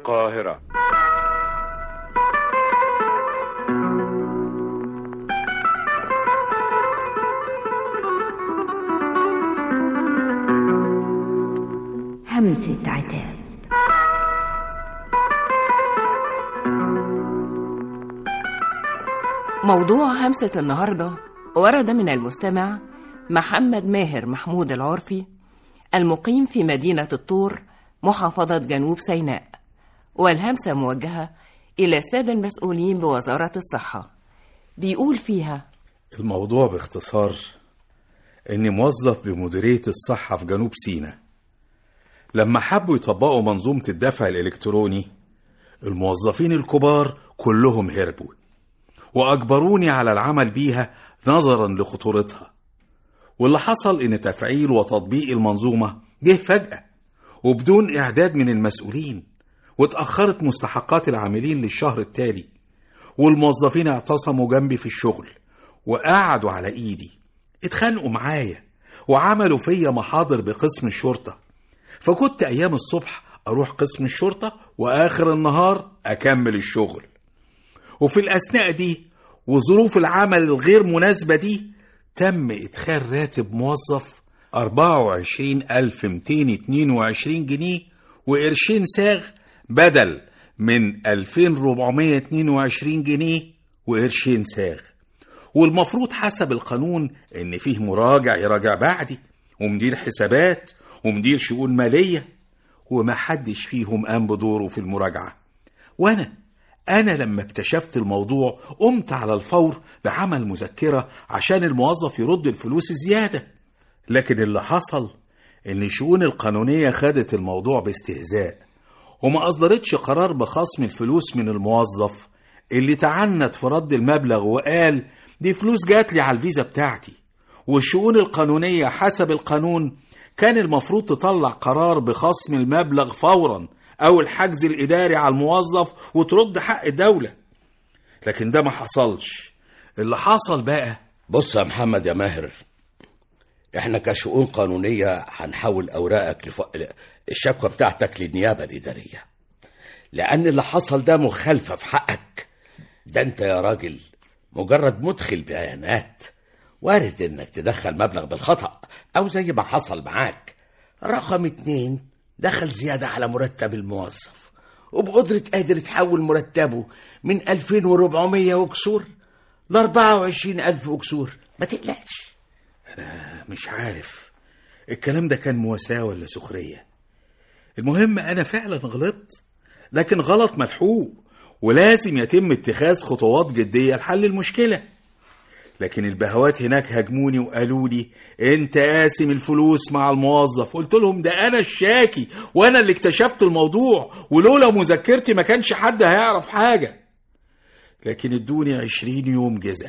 القاهرة همسة عتاب موضوع همسة النهاردة ورد من المستمع محمد ماهر محمود العرفي المقيم في مدينة الطور محافظة جنوب سيناء والهمسة موجهة إلى السادة المسؤولين بوزارة الصحة بيقول فيها الموضوع باختصار إني موظف بمديرية الصحة في جنوب سيناء لما حبوا يطبقوا منظومة الدفع الإلكتروني الموظفين الكبار كلهم هربوا وأجبروني على العمل بيها نظرا لخطورتها واللي حصل إن تفعيل وتطبيق المنظومة جه فجأة وبدون إعداد من المسؤولين واتأخرت مستحقات العاملين للشهر التالي والموظفين اعتصموا جنبي في الشغل وقعدوا على إيدي اتخانقوا معايا وعملوا فيا محاضر بقسم الشرطة فكنت أيام الصبح أروح قسم الشرطة وآخر النهار أكمل الشغل وفي الأثناء دي وظروف العمل الغير مناسبة دي تم إدخال راتب موظف 24222 جنيه وقرشين ساغ بدل من 2422 جنيه وقرشين ساغ والمفروض حسب القانون إن فيه مراجع يراجع بعدي ومدير حسابات ومدير شؤون مالية وما حدش فيهم قام بدوره في المراجعة وأنا أنا لما اكتشفت الموضوع قمت على الفور بعمل مذكرة عشان الموظف يرد الفلوس الزيادة لكن اللي حصل إن الشؤون القانونية خدت الموضوع باستهزاء وما أصدرتش قرار بخصم الفلوس من الموظف اللي تعنت في رد المبلغ وقال دي فلوس جات لي على الفيزا بتاعتي والشؤون القانونية حسب القانون كان المفروض تطلع قرار بخصم المبلغ فورا أو الحجز الإداري على الموظف وترد حق الدولة لكن ده ما حصلش اللي حصل بقى بص يا محمد يا ماهر احنا كشؤون قانونية هنحول اوراقك لف... الشكوى بتاعتك للنيابة الادارية لان اللي حصل ده مخالفة في حقك ده انت يا راجل مجرد مدخل بيانات وارد انك تدخل مبلغ بالخطأ او زي ما حصل معاك رقم اتنين دخل زيادة على مرتب الموظف وبقدرة قادر تحول مرتبه من 2400 وكسور ل 24000 وكسور ما تقلقش مش عارف الكلام ده كان مواساة ولا سخرية المهم أنا فعلا غلطت لكن غلط ملحوق ولازم يتم اتخاذ خطوات جدية لحل المشكلة لكن البهوات هناك هاجموني وقالوا لي انت قاسم الفلوس مع الموظف قلت لهم ده انا الشاكي وانا اللي اكتشفت الموضوع ولولا مذكرتي ما كانش حد هيعرف حاجة لكن ادوني عشرين يوم جزا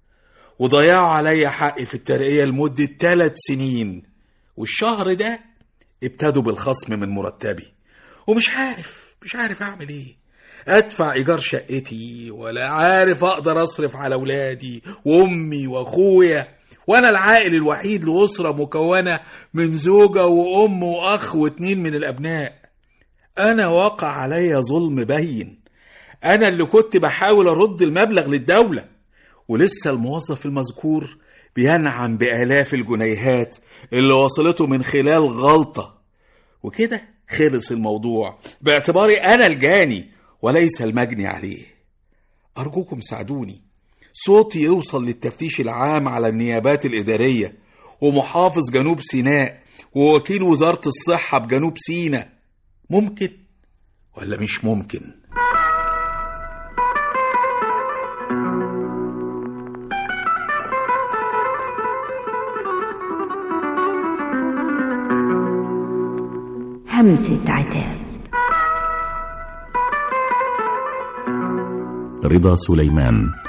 وضيعوا عليا حقي في الترقية لمدة ثلاث سنين والشهر ده ابتدوا بالخصم من مرتبي ومش عارف مش عارف اعمل ايه ادفع ايجار شقتي ولا عارف اقدر اصرف على اولادي وامي واخويا وانا العائل الوحيد لاسره مكونه من زوجه وام واخ واتنين من الابناء انا واقع عليا ظلم بين انا اللي كنت بحاول ارد المبلغ للدوله ولسه الموظف المذكور بينعم بالاف الجنيهات اللي وصلته من خلال غلطه وكده خلص الموضوع باعتباري انا الجاني وليس المجني عليه أرجوكم ساعدوني صوتي يوصل للتفتيش العام على النيابات الإدارية ومحافظ جنوب سيناء ووكيل وزارة الصحة بجنوب سيناء ممكن ولا مش ممكن همسة عتاب رضا سليمان